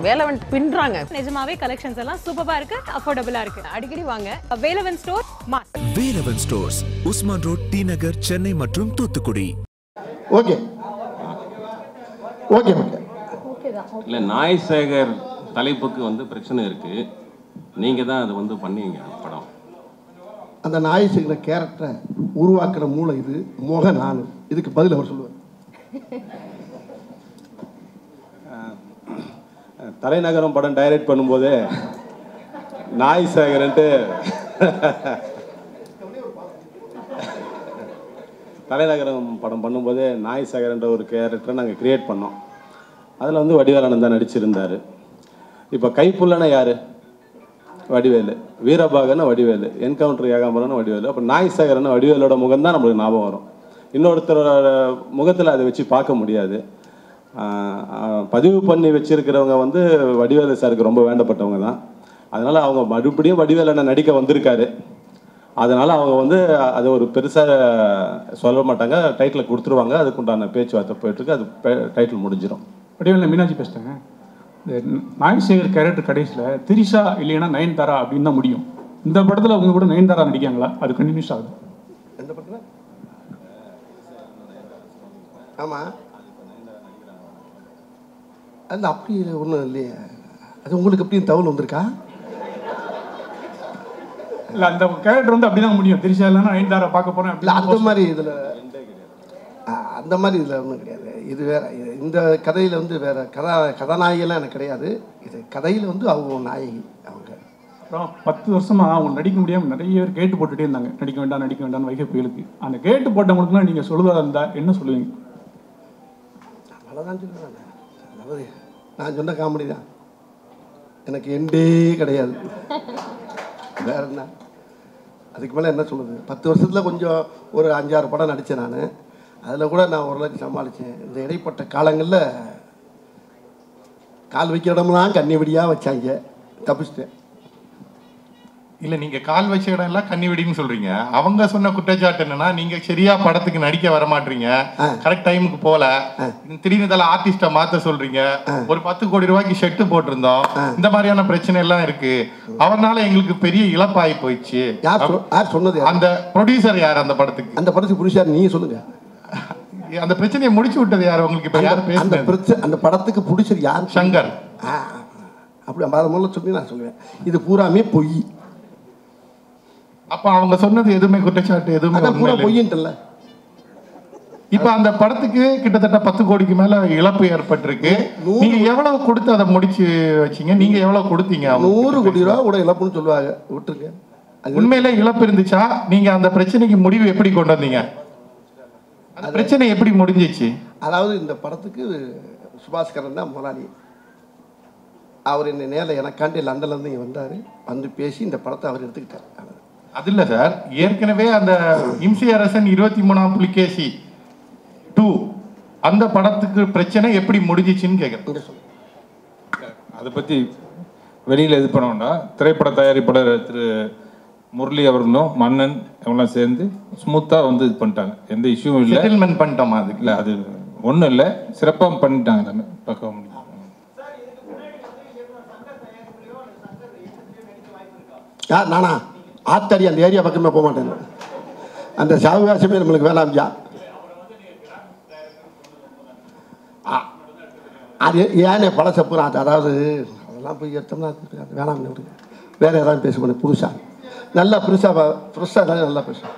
வேலவன் பின்றாங்க நிஜமாவே கலெக்ஷன்ஸ் எல்லாம் சூப்பரா இருக்கு அஃபோர்டபுளா இருக்கு அடிக்கடி வாங்க Velavan store mass Velavan stores Usman road T Nagar Chennai மற்றும் தூத்துக்குடி ஓகே ஓகே ஓகே இல்லை நாய் சேகர் தலைப்புக்கு வந்து பிரச்சனை இருக்கு நீங்க தான் அதை வந்து பண்ணீங்க படம் அந்த நாய் செய்கிற கேரக்டரை உருவாக்குற மூளை இது முக நான் இதுக்கு பதில் அவர் சொல்லுவார் தலைநகரம் படம் டைரக்ட் பண்ணும்போது நாய் சேகரன்ட்டு தலைநகரம் படம் பண்ணும்போது நாய் சேகரன்ற ஒரு கேரக்டரை நாங்கள் கிரியேட் பண்ணோம் அதில் வந்து வடிவேலன் தான் நடிச்சிருந்தார் இப்போ கைப்புள்ளனா யார் வடிவேலு வீரபாகன வடிவேலு என்கவுண்டர் ஏகாம்பரம்னு வடிவேலு அப்போ நாய் சேகரன் வடிவேலோட முகம் தான் நம்மளுக்கு ஞாபகம் வரும் இன்னொருத்தரோட முகத்தில் அதை வச்சு பார்க்க முடியாது ஆஹ் ஆஹ் பதிவு பண்ணி வச்சிருக்கிறவங்க வந்து வடிவேலு சாருக்கு ரொம்ப வேண்டப்பட்டவங்க தான் அதனால அவங்க மறுபடியும் வடிவேலனை நடிக்க வந்திருக்காரு அதனால அவங்க வந்து அது ஒரு பெருசாக சொல்ல மாட்டாங்க டைட்டில் கொடுத்துருவாங்க அதுக்குண்டான பேச்சுவார்த்தை போயிட்டு இருக்கு அது டைட்டில் முடிஞ்சிடும் வடிவேல மீனாட்சி பேசிட்டேங்க இந்த நாய் சேகர் கேரக்டர் கடைசியில் திரிஷா இல்லைன்னா நயன்தாரா அப்படின்னு தான் முடியும் இந்த படத்தில் அவங்க கூட நயன்தாரா நடிக்காங்களா அது கண்டினியூஸ் ஆகுது எந்த படத்தில் ஆமாம் அது அப்படி ஒன்றும் இல்லையே அது உங்களுக்கு எப்படியும் தகவல் வந்திருக்கா இல்லை அந்த கேரக்டர் வந்து அப்படி தான் முடியும் திரிஷா இல்லைன்னா நயன்தாரா பார்க்க போகிறேன் இல்லை அந்த அப்படி மாதிரி இதில் அந்த மாதிரி இதில் ஒன்றும் கிடையாது இது வேற இது- இந்த கதையில் வந்து வேற கதா கதாநாயகிலாம் எனக்கு கிடையாது இது கதையில் வந்து அவங்க நாயகி அவங்க அப்புறம் பத்து வருஷமா அவங்க நடிக்க முடியாமல் நிறைய பேர் கேட்டு போட்டுட்டே இருந்தாங்க நடிக்க வேண்டாம் நடிக்க வேண்டாம்னு வைகை புயலுக்கு அந்த கேட்டு போட்டவங்களுக்குலாம் நீங்கள் சொல்லுவதா இருந்தால் என்ன சொல்லுவீங்க அவ்வளோதான் சொல்லுவேன் அதாவது நான் சொன்ன காமெடி தான் எனக்கு எண்டே கிடையாது வேற என்ன அதுக்கு மேலே என்ன சொல்லுது பத்து வருஷத்தில் கொஞ்சம் ஒரு அஞ்சாறு படம் நடித்தேன் நான் அதில் கூட நான் ஓரளவுக்கு சமாளித்தேன் இந்த இடைப்பட்ட காலங்களில் கால் வைக்கிற இடம்லாம் கண்ணி வெடியாக வச்சாங்க தப்பிச்சிட்டேன் இல்ல நீங்க கால் வச்ச இடம் எல்லாம் கண்ணி வெடின்னு சொல்றீங்க அவங்க சொன்ன குற்றச்சாட்டு என்னன்னா நீங்க சரியா படத்துக்கு நடிக்க வர மாட்டீங்க கரெக்ட் டைமுக்கு போல திடீர்னு தல ஆர்டிஸ்ட மாத்த சொல்றீங்க ஒரு பத்து கோடி ரூபாய்க்கு ஷெட்டு போட்டிருந்தோம் இந்த மாதிரியான பிரச்சனை எல்லாம் இருக்கு அவர்னால எங்களுக்கு பெரிய இழப்பாகி போயிடுச்சு யார் சொ- யார் சொன்னது யார்? அந்த ப்ரொடியூசர் யார் அந்த படத்துக்கு அந்த படத்துக்கு புருஷார் நீங்கள் சொல்லுங்கள் அந்த பிரச்சனையை முடிச்சு விட்டது யார் உங்களுக்கு இப்ப யார் அந்த பேசுனது பிரச்சனை அந்த படத்துக்கு பிடிச்சது யார் சங்கர் ஆ அப்படி அதை முதல்ல சொல்லி நான் சொல்லுவேன் இது பூராமே பொய் அப்ப அவங்க சொன்னது எதுவுமே குற்றச்சாட்டு எதுவுமே அதான் உண்மை பூரா இல்லை. பொய்யின்ட்டுல்ல இப்ப அந்த படத்துக்கு கிட்டத்தட்ட பத்து கோடிக்கு மேல இழப்பு ஏற்பட்டிருக்கு நீங்க எவ்வளவு கொடுத்து அதை முடிச்சு வச்சீங்க நீங்க எவ்வளவு கொடுத்தீங்க அவங்களுக்கு? நூறு கோடி ரூபா கூட இழப்புன்னு சொல்லுவாங்க விட்டுருங்க அது உண்மையில இழப்பு இருந்துச்சா நீங்க அந்த பிரச்சனைக்கு முடிவு எப்படி கொண்டு வந்தீங்க அந்த பிரச்சனை எப்படி முடிஞ்சிச்சு அதாவது இந்த படத்துக்கு சுபாஸ்கரன் தான் முதலாளி அவர் என்னை நேரில் எனக்காண்டி லண்டன்லேருந்து இங்கே வந்தார் வந்து பேசி இந்த படத்தை அவர் எடுத்துக்கிட்டார் அவ்வளவுதான். அது இல்ல சார் ஏற்கனவே அந்த இம்சி அரசன் இருபத்தி மூணாம் புலிகேசி டூ அந்த படத்துக்கு பிரச்சனை எப்படி முடிஞ்சிச்சுன்னு கேக்குறேன் இங்க சொல்லு அதை பற்றி வெளியில் இது பண்ண வேண்டாம் திரைப்பட தயாரிப்பாளர் திரு முரளி அவர்களும் மன்னன் இவங்களாம் சேர்ந்து ஸ்மூத்தாக வந்து இது பண்ணிட்டாங்க எந்த இஷ்யூவும் இல்லை செட்டில்மெண்ட் பண்ணிட்டோமா அதுக்கு இல்லை அது ஒன்றும் இல்லை சிறப்பாக பண்ணிட்டாங்க எல்லாமே பார்க்க முடியும் யார் நானா ஆத்தாடி அந்த ஏரியா பக்கமே போக மாட்டேன் அந்த சாவகாசமே நம்மளுக்கு வேணாம்ஜா அ- அது ஏனே பழச பூரா அது அதாவது அதெல்லாம் போய் எடுத்தோம்னா அது அது வேணாம்னு விடுங்க வேற ஏதாவது பேசுவேன் புதுசா நல்லா புதுசாக புதுசாக ஏதாவது நல்லா பேசுவேன்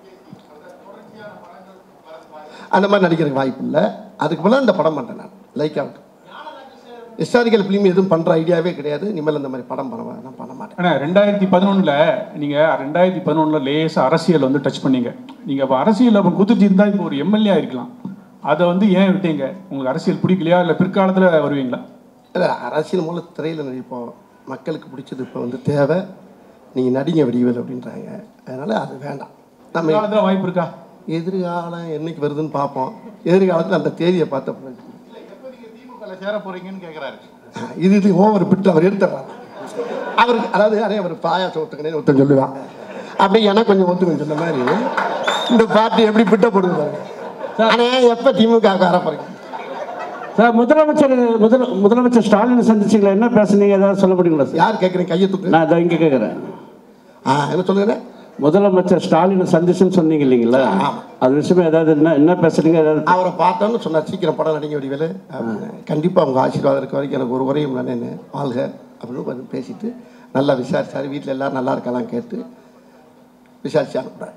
அந்த மாதிரி நடிக்கிறதுக்கு வாய்ப்பு இல்லை அதுக்கு மேலே இந்த படம் பண்ணுறேன் நான் லைக் ஆகட்டும் ஹிஸ்டாரிக்கல் ஃபிலிம் எதுவும் பண்ணுற ஐடியாவே கிடையாது இனிமேல் இந்த மாதிரி படம் பண்ண நான் பண்ண மாட்டேன் ஆனால் ரெண்டாயிரத்தி பதினொன்றில் நீங்கள் ரெண்டாயிரத்தி பதினொன்றில் லேசாக அரசியல் வந்து டச் பண்ணீங்க நீங்கள் இப்போ அரசியல் அப்போ குதிச்சிருந்தா இப்போ ஒரு எம்எல்ஏ ஆயிருக்கலாம் அதை வந்து ஏன் விட்டீங்க உங்களுக்கு அரசியல் பிடிக்கலையா இல்லை பிற்காலத்தில் வருவீங்களா இல்லை அரசியல் மூலம் திரையில் நடிப்போம் மக்களுக்கு பிடிச்சது இப்போ வந்து தேவை நீங்கள் நடிங்க வடிவேல் அப்படின்றாங்க அதனால் அது வேண்டாம் நம்ம பிற்காலத்தில் வாய்ப்பு இருக்கா எதிர்காலம் என்னைக்கு வருதுன்னு பார்ப்போம் எதிர்காலத்தில் அந்த தேதியை பார்த்த பிறகு திமுக சேர போறீங்கன்னு கேக்குறாரு இது இது ஓவர் பிட்டு அவர் எடுத்துறாரு அவருக்கு அதாவது அதே அவர் பாயாசம் ஒத்துக்கணே ஒருத்தன் சொல்லுவான் அப்படி எனக்கு கொஞ்சம் ஒத்துக்கணும் சொன்ன மாதிரி இந்த பார்ட்டி எப்படி பிட்ட போடுது பாருங்க ஆனால் எப்போ திமுக வர போறீங்க சார் முதலமைச்சர் முதல முதலமைச்சர் ஸ்டாலினை சந்திச்சிங்களா என்ன பேசுனீங்க ஏதாவது சொல்ல முடியுங்களா சார் யார் கேட்குறேன் கையை தூக்கு நான் இதை இங்கே கேட்குறேன் ஆ என்ன சொல்லுங்க முதலமைச்சர் ஸ்டாலினை சந்திச்சுன்னு சொன்னீங்க இல்லைங்களா அது விஷயமா ஏதாவது என்ன என்ன பேசுறீங்க ஏதாவது அவரை பார்த்தோன்னு சொன்னார் சீக்கிரம் படம் நடிங்க வடிவேலு கண்டிப்பாக உங்கள் ஆசீர்வாதம் இருக்க வரைக்கும் எனக்கு ஒரு குறையும் இல்லைன்னு வாழ்க அப்படின்னு கொஞ்சம் பேசிட்டு நல்லா விசாரிச்சார் வீட்டில் எல்லாரும் நல்லா இருக்கலாம் கேட்டு விசாரிச்சு அனுப்புகிறார்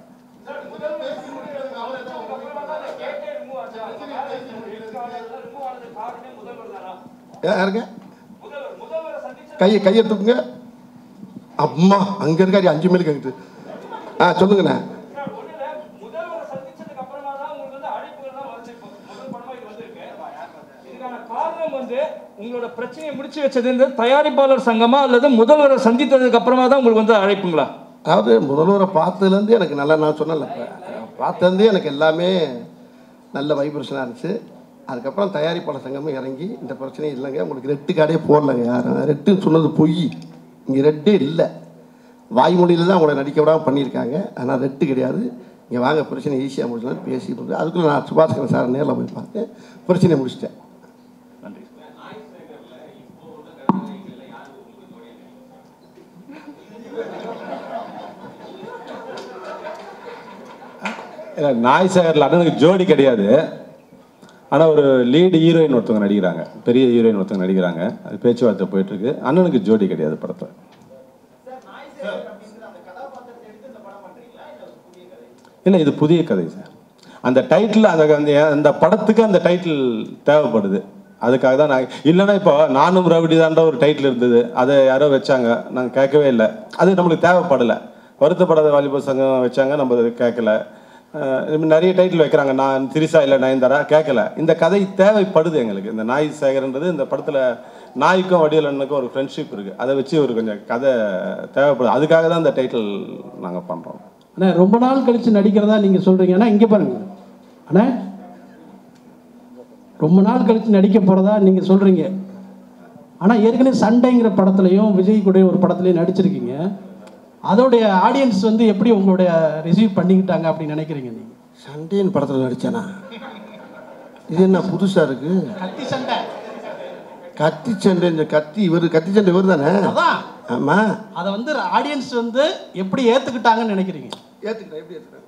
யாருங்க கையை கையை தூக்குங்க அம்மா அங்கே இருக்காரு அஞ்சு மைலுக்கு அங்கிட்டு ஆ சொல்லுங்கண்ணே காரணம் வந்து உங்களோட பிரச்சனையை முடிச்சு வச்சது இந்த தயாரிப்பாளர் சங்கமா அல்லது முதல்வரை சந்தித்ததுக்கு அப்புறமா தான் உங்களுக்கு வந்து அழைப்புங்களா அதாவது முதல்வரை பார்த்ததுலேருந்து எனக்கு நல்லா நான் சொன்னல பார்த்ததுலேருந்தே எனக்கு எல்லாமே நல்ல வைப்ரேஷனாக இருந்துச்சு அதுக்கப்புறம் தயாரிப்பாளர் சங்கமும் இறங்கி இந்த பிரச்சனை இல்லைங்க உங்களுக்கு ரெட்டு கார்டே போடலங்க யாரும் ரெட்டுன்னு சொன்னது பொய் இங்கே ரெட்டே இல்லை வாய்மொழியில் தான் உங்களை நடிக்க விடாமல் பண்ணியிருக்காங்க ஆனால் ரெட்டு கிடையாது இங்கே வாங்க பிரச்சனை ஈஸியாக முடிச்சலாம் பேசிட்டு இருந்தேன் அதுக்குள்ளே நான் சுபாஷ்கரன் சார் நேரில் போய் பார்த்தேன் பிரச்சனையை முடிச்சிட்டேன் இல்லை நாய் சேகரில் அண்ணனுக்கு ஜோடி கிடையாது ஆனால் ஒரு லீடு ஹீரோயின் ஒருத்தவங்க நடிக்கிறாங்க பெரிய ஹீரோயின் ஒருத்தவங்க நடிக்கிறாங்க அது பேச்சுவார்த்தை போயிட்டுருக்கு அண்ணனுக்கு ஜோடி கிடையாது படத்தில் இல்லை இது புதிய கதை சார் அந்த டைட்டில் அந்த அந்த அந்த படத்துக்கு அந்த டைட்டில் தேவைப்படுது அதுக்காக தான் நான் இல்லைன்னா இப்போ நானும் ரவுடி தாண்ட ஒரு டைட்டில் இருந்தது அதை யாரோ வச்சாங்க நாங்கள் கேட்கவே இல்லை அது நம்மளுக்கு தேவைப்படலை வருத்தப்படாத வாலிபர் சங்கம் வச்சாங்க நம்ம அது கேட்கல அஹ் இது நிறைய டைட்டில் வைக்கிறாங்க நான் திரிசா இல்லை நயன்தாரா கேட்கல இந்த கதை தேவைப்படுது எங்களுக்கு இந்த நாய் சேகர்ன்றது இந்த படத்தில் நாய்க்கும் வடிவேல் அண்ணனுக்கும் ஒரு ஃப்ரெண்ட்ஷிப் இருக்குது அதை வச்சு ஒரு கொஞ்சம் கதை தேவைப்படுது அதுக்காக தான் இந்த டைட்டில் நாங்கள் பண்ணுறோம் அண்ணா ரொம்ப நாள் கழிச்சு நடிக்கிறதா நீங்க சொல்றீங்க அண்ணா இங்க பாருங்க அண்ணா ரொம்ப நாள் கழிச்சு நடிக்க போறதா நீங்க சொல்றீங்க ஆனா ஏற்கனவே சண்டைங்கிற படத்துலையும் விஜய் கூட ஒரு படத்துலையும் நடிச்சிருக்கீங்க அதோடைய ஆடியன்ஸ் வந்து எப்படி உங்களுடைய ரிசீவ் பண்ணிக்கிட்டாங்க அப்படின்னு நினைக்கிறீங்க நீங்க சண்டேன் படத்தில் நடித்தானா இது என்ன புதுசாக இருக்குது கத்தி சண்டை கத்தி சண்டை இந்த கத்தி இவர் கத்தி சண்டை இவர் தானே அதான் ஆமாம் அதை வந்து ஆடியன்ஸ் வந்து எப்படி ஏத்துக்கிட்டாங்கன்னு நினைக்கிறீங்க ஏற்றுக்கிறேன் எப்படி ஏற்றுக்கிறேன்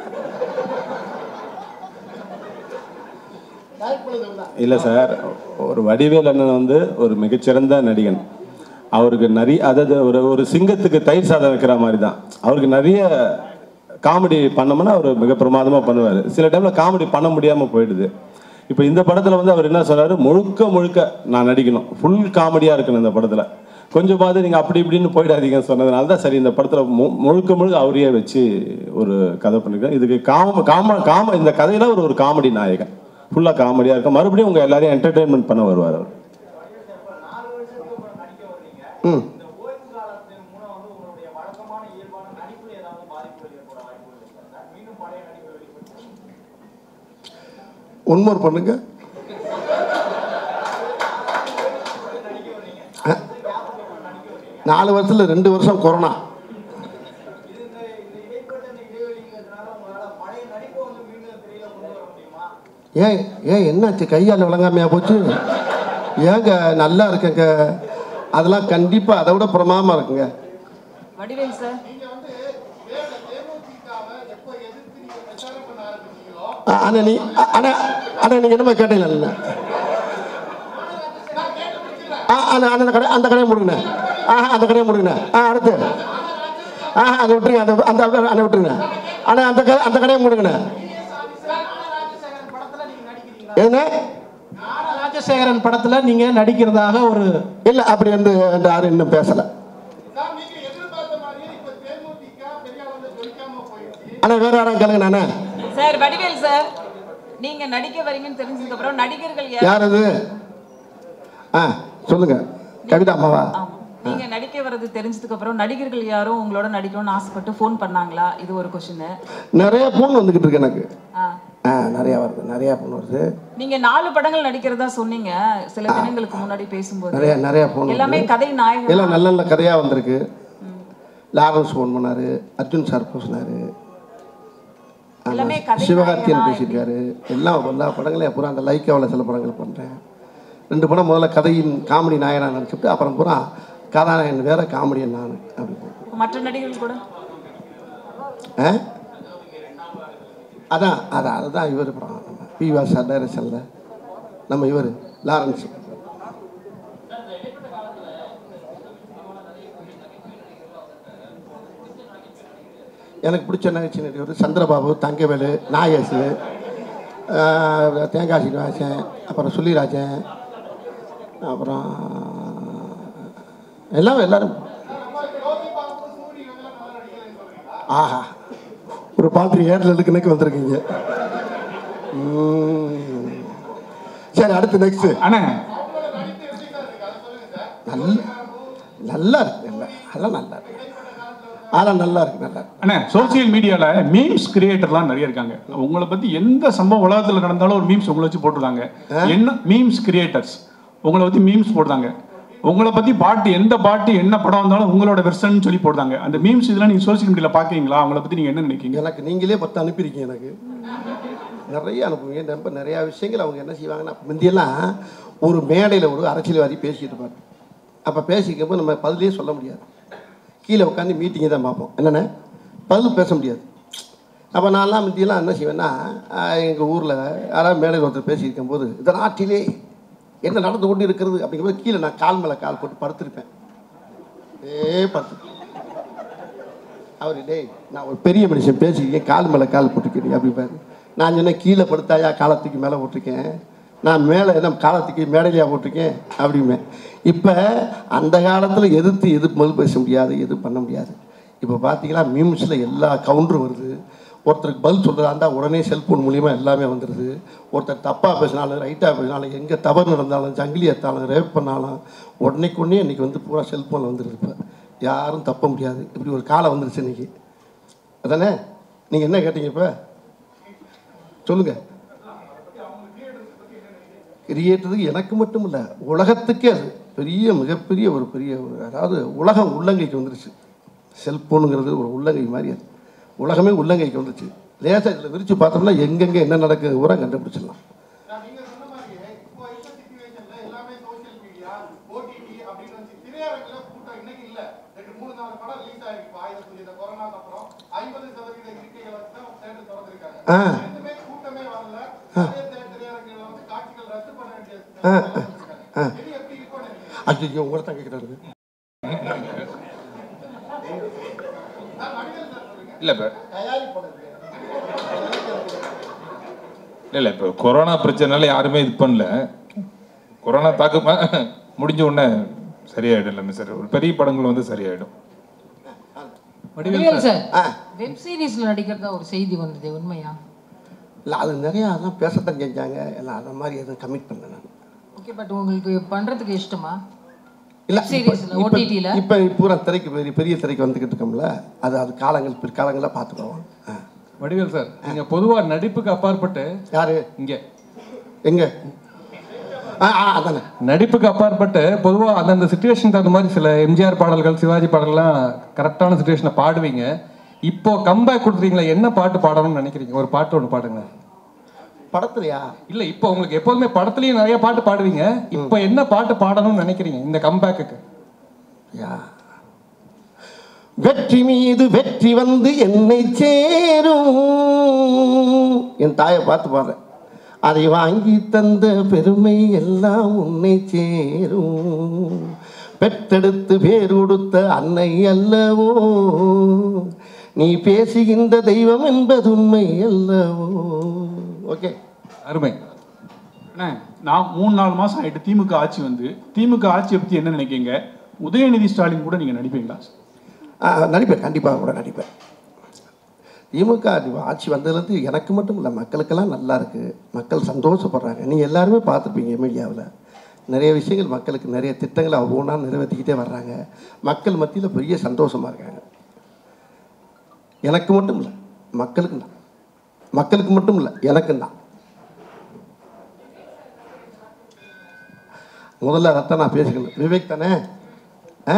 இல்லை சார் ஒரு வடிவேல் அண்ணன் வந்து ஒரு மிகச்சிறந்த நடிகன் அவருக்கு நிறைய அதாவது ஒரு ஒரு சிங்கத்துக்கு தயிர் சாதம் வைக்கிற மாதிரி தான் அவருக்கு நிறைய காமெடி பண்ணோம்னா அவர் மிக பிரமாதமாக பண்ணுவார் சில டைமில் காமெடி பண்ண முடியாமல் போயிடுது இப்போ இந்த படத்தில் வந்து அவர் என்ன சொன்னார் முழுக்க முழுக்க நான் நடிக்கணும் ஃபுல் காமெடியாக இருக்கணும் இந்த படத்தில் கொஞ்சமாவது நீங்கள் அப்படி இப்படின்னு போயிடாதீங்கன்னு சொன்னதுனால தான் சரி இந்த படத்தில் மு முழுக்க முழுக்க அவரையே வச்சு ஒரு கதை பண்ணிருக்கேன் இதுக்கு காம காம காம இந்த கதையில் ஒரு ஒரு காமெடி நாயகன் ஃபுல்லாக காமெடியாக இருக்கும் மறுபடியும் உங்கள் எல்லாரையும் என்டர்டெயின்மெண்ட் பண்ண வருவார் அவர் ம் ஒன்மோர் பண்ணுங்க அஹ். நாலு வருஷத்துல ரெண்டு வருஷம் கொரோனா ஏன் ஏன் என்னாச்சு கையால் விளங்காமையா போச்சு ஏங்க நல்லா இருக்குங்க அதெல்லாம் கண்டிப்பாக அதை விட பிரமாதமாக இருக்குங்க வடிவேல் சார் ஆ, அண்ணா நீ அ- அண்ணா அண்ணா நீங்கள் என்னமா கேட்டீங்களா ஆ அண்ணா அண்ணா, அந்த கடை அந்த கடையை முடுங்கண்ணே ஆ அந்த கடையை முடுங்கண்ணே ஆ அடுத்து ஆ அதை விட்டுருங்க அந்த அந்த அண்ணா விட்டுருங்க அண்ணா அந்த கடை அந்த கடையை முடுங்கண்ணே என்ன ராஜசேகரன் படத்துல நீங்க நடிக்கிறதாக ஒரு இல்லை அப்படி வந்து அந்த யாரும் இன்னும் பேசலை அண்ணா வேற யாரும் கேளுங்க அண்ணா சார் வடிவேல் சார் நீங்க நடிக்க வரீங்கன்னு தெரிஞ்சதுக்கு அப்புறம் நடிகர்கள் யார் யார் அது ஆ சொல்லுங்க கவிதா அம்மாவா ஆமா நீங்க நடிக்க வர்றது தெரிஞ்சதுக்கு அப்புறம் நடிகர்கள் யாரும் உங்களோட நடிக்கணும்னு ஆசைப்பட்டு ஃபோன் பண்ணாங்களா இது ஒரு கொஸ்டின் நிறைய ஃபோன் வந்துக்கிட்டு இருக்கு எனக்கு ஆ ஆ நிறையா வருது நிறையா ஃபோன் வருது நீங்க நாலு படங்கள் நடிக்கிறதா சொன்னீங்க சில தினங்களுக்கு முன்னாடி பேசும்போது நிறைய நிறைய ஃபோன் எல்லாமே கதை நாயகன் எல்லாம் நல்ல நல்ல கதையாக வந்திருக்கு லாரன்ஸ் ஃபோன் பண்ணாரு அர்ஜுன் சார் பேசினாரு எல்லாமே கதை சிவகார்த்தியன் நாயகனா பேசியிருக்காரு எல்லாம் எல்லா படங்களையும் அப்புறம் அந்த லைக்காவில் சில படங்கள் பண்ணுறேன் ரெண்டு படம் முதல்ல கதையின் காமெடி நாயனாக நடிச்சுட்டு அப்புறம் பூரா கதாநாயகன் வேற காமெடியன் நான் அப்படி மற்ற நடிகர்கள் கூட ஆ அதான் அதான் அதுதான் இவர் படம் நம்ம பி வாசா டைரக்ஷனில் நம்ம இவர் லாரன்ஸ் எனக்கு பிடிச்ச நகைச்சுவை நடிகர் சந்திரபாபு தங்கவேலு நாகேஷ் ஆஹ், தேங்காய் சீனிவாசன் அப்புறம் சுள்ளிராஜன் அப்புறம் எல்லாம் எல்லாரும் ஆஹா ஒரு பாட்டு ஏரில் இருக்குனுக்கு வந்திருக்கீங்க உம். சரி அடுத்து நெக்ஸ்ட் அண்ணா நல்ல நல்லா இருக்கு நல்லா அதெல்லாம் நல்லா இருக்கு அதெல்லாம் நல்லா இருக்கு நல்லா இருக்கு அண்ணா சோசியல் மீடியால மீம்ஸ் கிரியேட்டர்லாம் நிறைய இருக்காங்க உங்களை பத்தி எந்த சம்பவம் உலகத்துல நடந்தாலும் ஒரு மீம்ஸ் உங்களை வச்சு போட்டுருந்தாங்க என்ன மீம்ஸ் கிரியேட்டர்ஸ் உங்களை பத்தி மீம்ஸ் போடுறாங்க உங்களை பத்தி பாட்டு எந்த பாட்டு என்ன படம் வந்தாலும் உங்களோட வெர்ஷன் சொல்லி போடுறாங்க அந்த மீம்ஸ் இதெல்லாம் நீங்க சோசியல் மீடியால பாக்கீங்களா அவங்கள பத்தி நீங்க என்ன நினைக்கிறீங்க எனக்கு நீங்களே பத்து அனுப்பியிருக்கீங்க எனக்கு நிறைய அனுப்புவீங்க ரொம்ப நிறையா விஷயங்கள் அவங்க என்ன செய்வாங்கன்னா முந்தியெல்லாம் ஒரு மேடையில் ஒரு அரசியல்வாதி பேசிக்கிட்டு இருப்பார் அப்போ பேசிக்கும்போது நம்ம பதிலே சொல்ல முடியாது கீழே உட்காந்து மீட்டிங்கை தான் பார்ப்போம் என்னென்ன பதில் பேச முடியாது அப்போ நான்லாம் முந்தியெல்லாம் என்ன செய்வேன்னா எங்கள் ஊரில் யாராவது மேடையில் ஒருத்தர் பேசியிருக்கும் போது இந்த நாட்டிலே என்ன நடந்து கொண்டு இருக்கிறது அப்படிங்கும்போது கீழே நான் கால் மேலே கால் போட்டு படுத்திருப்பேன் ஏ படுத்து அவர் டேய் நான் ஒரு பெரிய மனுஷன் பேசிக்கிறேன் கால் மேலே கால் போட்டுக்கிறீங்க அப்படிப்பாரு நான் சொன்னேன் கீழே படுத்தாயா காலத்துக்கு மேலே போட்டிருக்கேன் நான் மேலே என்ன காலத்துக்கு மேடையிலையா போட்டிருக்கேன் அப்படிமே இப்போ அந்த காலத்தில் எதிர்த்து எது பதில் பேச முடியாது எது பண்ண முடியாது இப்போ பார்த்தீங்கன்னா மீம்ஸில் எல்லா கவுண்டரும் வருது ஒருத்தருக்கு பதில் சொல்கிறதா இருந்தால் உடனே செல்ஃபோன் மூலிமா எல்லாமே வந்துடுது ஒருத்தர் தப்பாக பேசினாலும் ரைட்டாக பேசினாலும் எங்கே தவறு நடந்தாலும் ஜங்கிலி எடுத்தாலும் ரேப் பண்ணாலும் உடனேக்கு உடனே இன்றைக்கி வந்து பூரா செல்ஃபோனில் வந்துடுது இப்போ யாரும் தப்ப முடியாது இப்படி ஒரு காலம் வந்துருச்சு இன்னைக்கு அதானே நீங்கள் என்ன கேட்டீங்க இப்போ சொல்லுங்கள் கிரியேட்டருக்கு எனக்கு மட்டும் இல்லை உலகத்துக்கே அது பெரிய மிகப்பெரிய ஒரு பெரிய ஒரு அதாவது உலகம் உள்ளங்கைக்கு வந்துருச்சு செல்ஃபோனுங்கிறது ஒரு உள்ளங்கை மாதிரி அது உலகமே உள்ளங்கைக்கு வந்துருச்சு லேசாக இதில் விரித்து பார்த்தோம்னா எங்கெங்கே என்ன நடக்குது பூரா கண்டுபிடிச்சிடலாம் ஆ ஆ ஆ ஆ ஐயோ உங்களை தான் கேட்குறாரு இல்லை இப்போ இல்லை இப்போ கொரோனா பிரச்சனைனால யாருமே இது பண்ணல கொரோனா தாக்கமா முடிஞ்ச உடனே சரியாயிடும் எல்லாமே சரி ஒரு பெரிய படங்கள் வந்து சரியாயிடும் வடிவேல் சார் வெப் சீரிஸ்ல நடிக்கிறதா ஒரு செய்தி வந்தது உண்மையா இல்லை அது நிறையா அதெல்லாம் பேசத்தான் செஞ்சாங்க எல்லாம் அந்த மாதிரி எதுவும் கமிட் பண்ணல நான் ஓகே பட் உங்களுக்கு பண்றதுக்கு இஷ்டமா இல்லை சீரிஸ்ல ஓடிடில இப்போ பூரா திரைக்கு பெரிய பெரிய திரைக்கு வந்துக்கிட்டு இருக்கோம்ல அது அது காலங்கள் பிற்காலங்களில் பார்த்துக்குவோம் ஆ வடிவேல் சார் நீங்க பொதுவா நடிப்புக்கு அப்பாற்பட்டு யாரு இங்க எங்க ஆ ஆ அதானே நடிப்புக்கு அப்பாற்பட்டு பொதுவா அந்தந்த சுச்சுவேஷன் தகுந்த மாதிரி சில எம்ஜிஆர் பாடல்கள் சிவாஜி பாடல்கள்லாம் கரெக்டான சுச்சுவேஷனை பாடுவீங்க இப்போ கம்பேக் கொடுத்துறீங்களா என்ன பாட்டு பாடணும்னு நினைக்கிறீங்க ஒரு பாட்டு ஒன்று பாடுங்க படத்துலையா இல்ல இப்போ உங்களுக்கு எப்போதுமே படத்துலயும் நிறைய பாட்டு பாடுவீங்க இப்போ என்ன பாட்டு பாடணும்னு நினைக்கிறீங்க இந்த கம்பேக்குக்கு யா வெற்றி மீது வெற்றி வந்து என்னை சேரும் என் தாயை பார்த்து பாடுறேன் அதை வாங்கி தந்த பெருமை எல்லாம் உன்னை சேரும் பெற்றெடுத்து பேர் கொடுத்த அன்னை அல்லவோ நீ பேசுகின்ற தெய்வம் என்பது உண்மை அல்லவோ ஓகே அருமை அண்ணே நான் மூணு நாலு மாசம் ஆயிட்டு திமுக ஆட்சி வந்து திமுக ஆட்சியை பத்தி என்ன நினைக்கிறீங்க உதயநிதி ஸ்டாலின் கூட நீங்க நடிப்பீங்களா ஆ, நடிப்பேன் கண்டிப்பாக கூட நடிப்பேன் திமுக ஆட்சி வந்ததுலேருந்து எனக்கு மட்டும் இல்லை மக்களுக்கெல்லாம் நல்லா இருக்குது மக்கள் சந்தோஷப்படுறாங்க நீங்கள் எல்லாருமே பார்த்துருப்பீங்க மீடியாவில் நிறைய விஷயங்கள் மக்களுக்கு நிறைய திட்டங்களை ஒவ்வொன்றா நிறைவேற்றிக்கிட்டே வர்றாங்க மக்கள் மத்தியில் பெரிய சந்தோஷமாக இருக்காங்க எனக்கு மட்டும் இல்லை மக்களுக்கு தான் மக்களுக்கு மட்டும் இல்லை எனக்கும் தான் முதல்ல அதைத்தான் நான் பேசிக்கணும் விவேக் தானே ஆ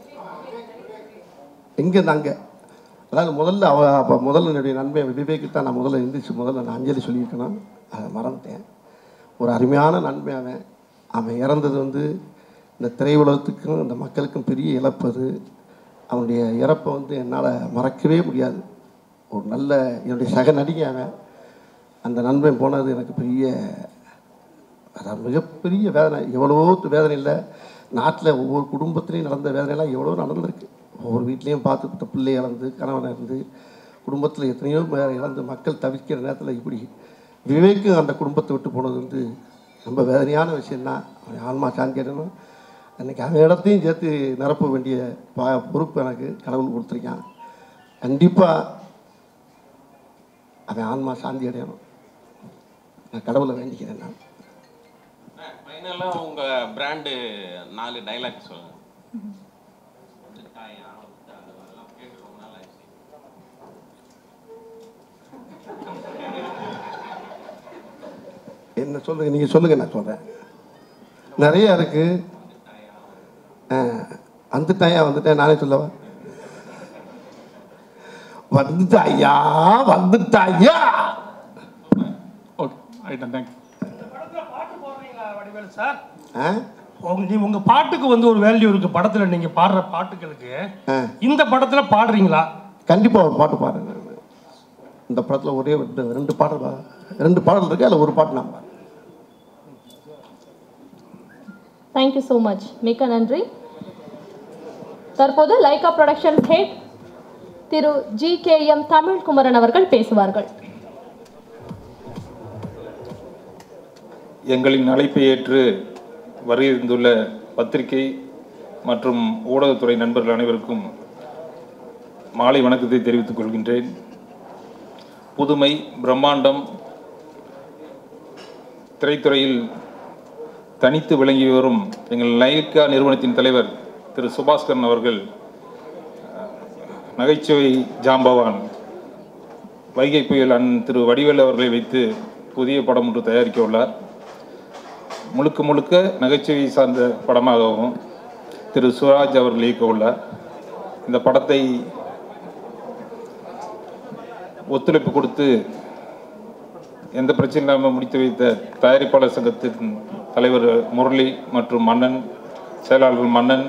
எங்கே அங்கே அதாவது முதல்ல அவ அப்போ முதல்ல என்னுடைய நண்பன் விவேக்கு தான் நான் முதல்ல எந்திரிச்சு முதல்ல நான் அஞ்சலி சொல்லியிருக்கணும் அதை மறந்துட்டேன் ஒரு அருமையான நண்பன் அவன் அவன் இறந்தது வந்து இந்த திரையுலகத்துக்கும் இந்த மக்களுக்கும் பெரிய இழப்பு அது அவனுடைய இறப்பை வந்து என்னால் மறக்கவே முடியாது ஒரு நல்ல என்னுடைய சக நடிகை அவன் அந்த நண்பன் போனது எனக்கு பெரிய அதான் மிகப்பெரிய வேதனை எவ்வளவோ வேதனை இல்லை நாட்டில் ஒவ்வொரு குடும்பத்துலேயும் நடந்த வேதனைலாம் எவ்வளோ நடந்திருக்கு ஒவ்வொரு வீட்லேயும் பார்த்து பிள்ளை இழந்து கணவனை இருந்து குடும்பத்தில் எத்தனையோ பேர் இழந்து மக்கள் தவிக்கிற நேரத்தில் இப்படி விவேக்கு அந்த குடும்பத்தை விட்டு போனது வந்து ரொம்ப வேதனையான விஷயந்தான் அவன் ஆன்மா சாந்தி அடையணும் அன்றைக்கி அவன் இடத்தையும் சேர்த்து நிரப்ப வேண்டிய பா பொறுப்பு எனக்கு கடவுள் கொடுத்துருக்கான் கண்டிப்பாக அவன் ஆன்மா சாந்தி அடையணும் நான் கடவுளை வேண்டிக்கிறேன் நான் ஃபைனலாக உங்கள் பிராண்டு நாலு டைலாக் சொல்லுங்கள் என்ன சொல்லுங்க நீங்கள் சொல்லுங்கள் நான் சொல்கிறேன் நிறைய இருக்குது வந்துட்டாயா வந்துட்டேன் நானே சொல்லவா வந்துட்டாயா வந்துட்டாயா okay right thank you Vadivelu sir ஆ உங்க நீ உங்க பாட்டுக்கு வந்து ஒரு வேல்யூ இருக்கு படத்துல நீங்க பாடுற பாட்டுகளுக்கு ஆ இந்த படத்துல பாடுறீங்களா கண்டிப்பாக ஒரு பாட்டு பாடுறேன் நான். இந்த படத்தில் ஒரே ரெண்டு ரெண்டு பாடல் பா- ரெண்டு பாடல் இருக்கு அதில் ஒரு பாட்டு நான் பாடுறேன் தேங்க்யூ ஸோ மச் மிக்க நன்றி தற்போது Lyca production head Thiru G K M Tamilkumaran அவர்கள் பேசுவார்கள் எங்களின் அழைப்பை ஏற்று வருகிந்துள்ள பத்திரிகை மற்றும் ஊடகத்துறை நண்பர்கள் அனைவருக்கும் மாலை வணக்கத்தை தெரிவித்துக் கொள்கின்றேன் புதுமை பிரம்மாண்டம் திரைத்துறையில் தனித்து விளங்கி வரும் எங்கள் லைக்கா நிறுவனத்தின் தலைவர் திரு சுபாஸ்கரன் அவர்கள் நகைச்சுவை ஜாம்பவான் வைகை புயல் அன் திரு வடிவேல் அவர்களை வைத்து புதிய படம் ஒன்று தயாரிக்க உள்ளார் முழுக்க முழுக்க நகைச்சுவை சார்ந்த படமாகவும் திரு சுராஜ் அவர்கள் இயக்க உள்ளார் இந்த படத்தை ஒத்துழைப்பு கொடுத்து எந்த பிரச்சனையும் இல்லாமல் முடித்து வைத்த தயாரிப்பாளர் சங்கத்தின் தலைவர் முரளி மற்றும் மன்னன் செயலாளர் மன்னன்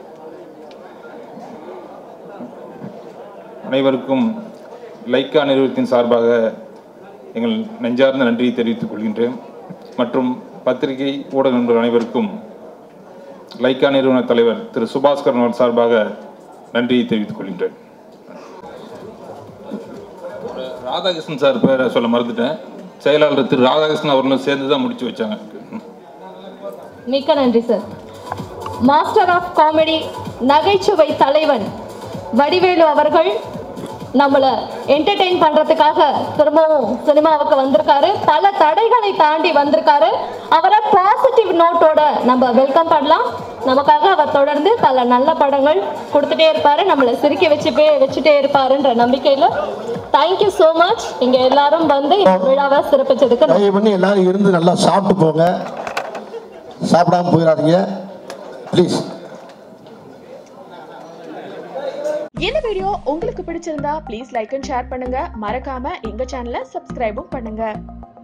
அனைவருக்கும் லைக்கா நிறுவனத்தின் சார்பாக எங்கள் நெஞ்சார்ந்த நன்றியை தெரிவித்துக் கொள்கின்றேன் மற்றும் பத்திரிகை ஊடக நண்பர்கள் அனைவருக்கும் லைக்கா நிறுவன தலைவர் திரு சுபாஸ்கரன் அவர்கள் சார்பாக நன்றியை தெரிவித்துக் கொள்கின்றேன் ஒரு ராதாகிருஷ்ணன் சார் பேரை சொல்ல மறந்துட்டேன் செயலாளர் திரு ராதாகிருஷ்ணன் அவர்களும் சேர்ந்து தான் முடிச்சு வச்சாங்க மிக்க நன்றி சார் மாஸ்டர் ஆஃப் காமெடி நகைச்சுவை தலைவன் வடிவேலு அவர்கள் நம்மளை என்டர்டெயின் பண்றதுக்காக திரும்பவும் சினிமாவுக்கு வந்திருக்காரு பல தடைகளை தாண்டி வந்திருக்காரு அவரை பாசிட்டிவ் நோட்டோட நம்ம வெல்கம் பண்ணலாம் நமக்காக அவர் தொடர்ந்து பல நல்ல படங்கள் கொடுத்துட்டே இருப்பாரு நம்மளை சிரிக்க வச்சு வச்சுட்டே இருப்பாருன்ற நம்பிக்கையில தேங்க்யூ ஸோ மச் இங்க எல்லாரும் வந்து இந்த விழாவை சிறப்பிச்சதுக்கு தயவு பண்ணி எல்லாரும் இருந்து நல்லா சாப்பிட்டு போங்க சாப்பிடாம போயிடாதீங்க ப்ளீஸ் இந்த வீடியோ உங்களுக்கு பிடிச்சிருந்தா ப்ளீஸ் லைக் அண்ட் ஷேர் பண்ணுங்க மறக்காம எங்க சேனலை சப்ஸ்கிரைபும் பண்ணுங்க